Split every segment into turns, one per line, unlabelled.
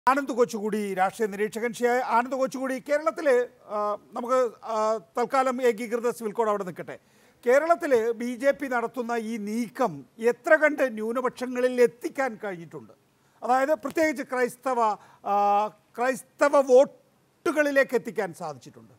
ആനന്ദ് കൊച്ചുകൂടി രാഷ്ട്രീയ നിരീക്ഷകൻ ശ്രീ ആനന്ദ് കൊച്ചുകൂടി കേരളത്തിൽ നമുക്ക് ആ, തൽക്കാലം ഏകീകൃത സിവിൽ കോഡ് അവിടെ നിൽക്കട്ടെ കേരളത്തിൽ ബി ജെ പി നടത്തുന്ന ഈ നീക്കം എത്ര കണ്ട് ന്യൂനപക്ഷങ്ങളിൽ എത്തിക്കാൻ കഴിഞ്ഞിട്ടുണ്ട് അതായത് പ്രത്യേകിച്ച് ക്രൈസ്തവ ആ, ക്രൈസ്തവ വോട്ടുകളിലേക്ക് എത്തിക്കാൻ സാധിച്ചിട്ടുണ്ട്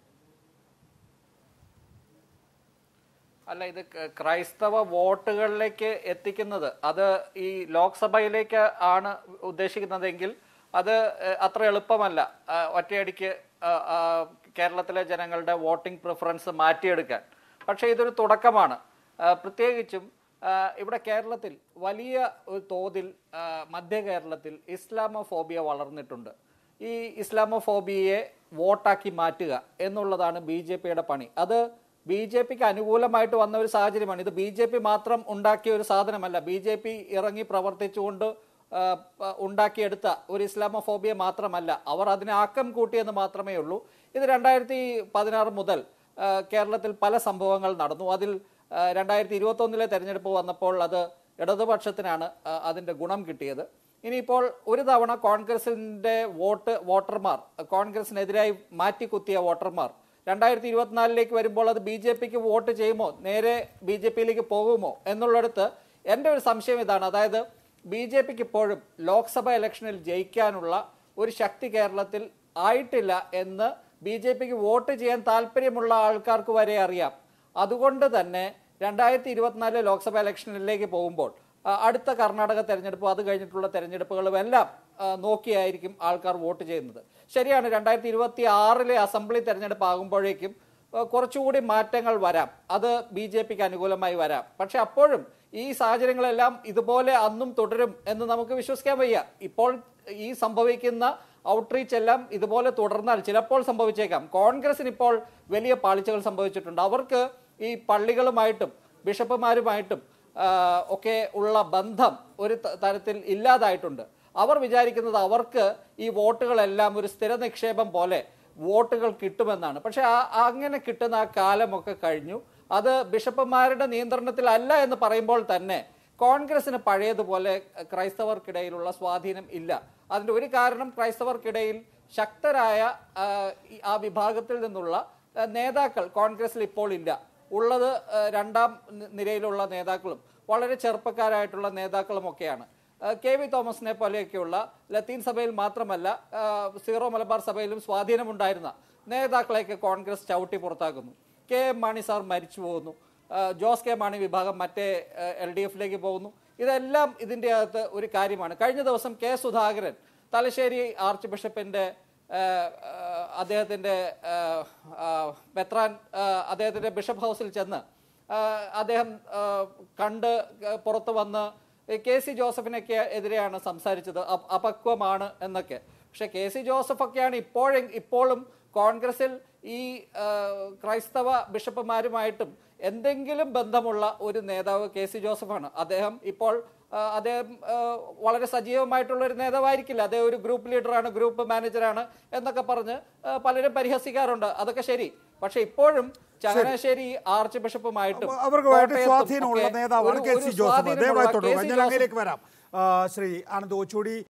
അല്ല ഇത് ക- ക്രൈസ്തവ വോട്ടുകളിലേക്ക് എത്തിക്കുന്നത് അത് ഈ ലോക്സഭയിലേക്ക് ആണ് ഉദ്ദേശിക്കുന്നതെങ്കിൽ അത് ഏഹ്, അത്ര എളുപ്പമല്ല ആ, ഒറ്റയടിക്ക് ആ, ആ, കേരളത്തിലെ ജനങ്ങളുടെ വോട്ടിംഗ് പ്രിഫറൻസ് മാറ്റിയെടുക്കാൻ പക്ഷേ ഇതൊരു തുടക്കമാണ് ആ, പ്രത്യേകിച്ചും ആ, ഇവിടെ കേരളത്തിൽ വലിയ ഒരു തോതിൽ ആ, മധ്യ കേരളത്തിൽ ഇസ്ലാമോഫോബിയ വളർന്നിട്ടുണ്ട് ഈ ഇസ്ലാമോഫോബിയയെ വോട്ടാക്കി മാറ്റുക എന്നുള്ളതാണ് ബി ജെ പിയുടെ പണി അത് ബി ജെ പിക്ക് അനുകൂലമായിട്ട് വന്ന ഒരു സാഹചര്യമാണ് ഇത് ബി ജെ പി മാത്രം ഉണ്ടാക്കിയ ഒരു സാധനമല്ല ബി ജെ പി ഇറങ്ങി പ്രവർത്തിച്ചുകൊണ്ട് ആ, പ- ഉണ്ടാക്കിയെടുത്ത ഒരു ഇസ്ലാമോഫോബിയ മാത്രമല്ല അവർ അതിനെ ആക്കം കൂട്ടിയെന്ന് മാത്രമേ ഉള്ളൂ ഇത് രണ്ടായിരത്തി പതിനാറ് മുതൽ ആ, കേരളത്തിൽ പല സംഭവങ്ങൾ നടന്നു അതിൽ രണ്ടായിരത്തി ഇരുപത്തി ഒന്നിലെ തെരഞ്ഞെടുപ്പ് വന്നപ്പോൾ അത് ഇടതുപക്ഷത്തിനാണ് ആ, അതിന്റെ ഗുണം കിട്ടിയത് ഇനിയിപ്പോൾ ഒരു തവണ കോൺഗ്രസിന്റെ വോട്ട് വോട്ടർമാർ കോൺഗ്രസിനെതിരായി മാറ്റിക്കുത്തിയ വോട്ടർമാർ രണ്ടായിരത്തി ഇരുപത്തിനാലിലേക്ക് വരുമ്പോൾ അത് ബി ജെ പിക്ക് വോട്ട് ചെയ്യുമോ നേരെ ബി ജെ പിയിലേക്ക് പോകുമോ എന്നുള്ളിടത്ത് എൻ്റെ ഒരു സംശയം ഇതാണ് അതായത് ബി ജെ പിക്ക് ഇപ്പോഴും ലോക്സഭ ഇലക്ഷനിൽ ജയിക്കാനുള്ള ഒരു ശക്തി കേരളത്തിൽ ആയിട്ടില്ല എന്ന് ബി ജെ പിക്ക് വോട്ട് ചെയ്യാൻ താല്പര്യമുള്ള ആൾക്കാർക്ക് വരെ അറിയാം അതുകൊണ്ട് തന്നെ രണ്ടായിരത്തി ഇരുപത്തിനാലിലെ ലോക്സഭ ഇലക്ഷനിലേക്ക് പോകുമ്പോൾ ആ, അടുത്ത കർണാടക തെരഞ്ഞെടുപ്പ് അത് കഴിഞ്ഞിട്ടുള്ള തെരഞ്ഞെടുപ്പുകളും എല്ലാം ആ, നോക്കിയായിരിക്കും ആൾക്കാർ വോട്ട് ചെയ്യുന്നത് ശരിയാണ് രണ്ടായിരത്തി ഇരുപത്തി ആറിലെ അസംബ്ലി തെരഞ്ഞെടുപ്പ് ആകുമ്പോഴേക്കും ആ, കുറച്ചുകൂടി മാറ്റങ്ങൾ വരാം അത് ബി ജെ പിക്ക് അനുകൂലമായി വരാം പക്ഷെ അപ്പോഴും ഈ സാഹചര്യങ്ങളെല്ലാം ഇതുപോലെ അന്നും തുടരും എന്ന് നമുക്ക് വിശ്വസിക്കാൻ വയ്യ ഇപ്പോൾ ഈ സംഭവിക്കുന്ന ഔട്ട്റീച്ച് എല്ലാം ഇതുപോലെ തുടർന്നാൽ ചിലപ്പോൾ സംഭവിച്ചേക്കാം കോൺഗ്രസിന് ഇപ്പോൾ വലിയ പാളിച്ചകൾ സംഭവിച്ചിട്ടുണ്ട് അവർക്ക് ഈ പള്ളികളുമായിട്ടും ബിഷപ്പുമാരുമായിട്ടും ആ, ഒക്കെ ഉള്ള ബന്ധം ഒരു ത- തരത്തിൽ ഇല്ലാതായിട്ടുണ്ട് അവർ വിചാരിക്കുന്നത് അവർക്ക് ഈ വോട്ടുകളെല്ലാം ഒരു സ്ഥിര നിക്ഷേപം പോലെ വോട്ടുകൾ കിട്ടുമെന്നാണ് പക്ഷെ ആ അങ്ങനെ കിട്ടുന്ന ആ കാലമൊക്കെ കഴിഞ്ഞു അത് ബിഷപ്പുമാരുടെ നിയന്ത്രണത്തിലല്ല എന്ന് പറയുമ്പോൾ തന്നെ കോൺഗ്രസിന് പഴയതുപോലെ ക്രൈസ്തവർക്കിടയിലുള്ള സ്വാധീനം ഇല്ല അതിന്റെ ഒരു കാരണം ക്രൈസ്തവർക്കിടയിൽ ശക്തരായ ആ, ഈ ആ വിഭാഗത്തിൽ നിന്നുള്ള ആ, നേതാക്കൾ കോൺഗ്രസിൽ ഇപ്പോൾ ഇല്ല ഉള്ളത് ആ, രണ്ടാം നി- നിരയിലുള്ള നേതാക്കളും വളരെ ചെറുപ്പക്കാരായിട്ടുള്ള നേതാക്കളും ഒക്കെയാണ് ആ, കെ വി തോമസിനെ പോലെയൊക്കെയുള്ള ലത്തീൻ സഭയിൽ മാത്രമല്ല ആ, സീറോ മലബാർ സഭയിലും സ്വാധീനമുണ്ടായിരുന്ന നേതാക്കളെയൊക്കെ കോൺഗ്രസ് ചവിട്ടി പുറത്താക്കുന്നു കെ എം മാണി സാർ മരിച്ചു പോകുന്നു ആ, ജോസ് കെ മാണി വിഭാഗം മറ്റേ എൽ ഡി എഫിലേക്ക് പോകുന്നു ഇതെല്ലാം ഇതിൻ്റെ അകത്ത് ഒരു കാര്യമാണ് കഴിഞ്ഞ ദിവസം കെ സുധാകരൻ തലശ്ശേരി ആർച്ച് ബിഷപ്പിന്റെ ആ, ആ, അദ്ദേഹത്തിന്റെ ആ, ആ, മെത്രാൻ ആ, അദ്ദേഹത്തിന്റെ ബിഷപ്പ് ഹൗസിൽ ചെന്ന് ആ, അദ്ദേഹം ആ, കണ്ട് പുറത്തു വന്ന് കെ സി ജോസഫിനൊക്കെ എതിരെയാണ് സംസാരിച്ചത് അപ- അപക്വമാണ് എന്നൊക്കെ പക്ഷെ കെ സി ജോസഫ് ഒക്കെയാണ് ഇപ്പോഴും ഇപ്പോഴും കോൺഗ്രസിൽ ഈ ആ, ക്രൈസ്തവ ബിഷപ്പുമാരുമായിട്ടും എന്തെങ്കിലും ബന്ധമുള്ള ഒരു നേതാവ് കെ സി ജോസഫാണ് അദ്ദേഹം ഇപ്പോൾ ആ, അദ്ദേഹം ആ, വളരെ സജീവമായിട്ടുള്ള ഒരു നേതാവായിരിക്കില്ല അദ്ദേഹം ഒരു ഗ്രൂപ്പ് ലീഡറാണ് ഗ്രൂപ്പ് മാനേജറാണ് എന്നൊക്കെ പറഞ്ഞ് ആ, പലരും പരിഹസിക്കാറുണ്ട് അതൊക്കെ ശരി പക്ഷെ ഇപ്പോഴും ചങ്ങനാശ്ശേരി ആർച്ച് ബിഷപ്പുമായിട്ടും
അപ്പൊ അവർക്കുമായിട്ട്
കോട്ടയത്തും
സ്വാധീനമുള്ള
ഒക്കെ
നേതാവാണ്
ഒരു-
കെ
ഒരു
സി ജോസഫ്
സ്വാധീനമുള്ള
ദയവായി
കെ
തുടരുക
സി
ഞാൻ
ജോസഫ്
അങ്ങയിലേക്ക് വരാം ആ, ശ്രീ ആനന്ദ് കൊച്ചുകൂടി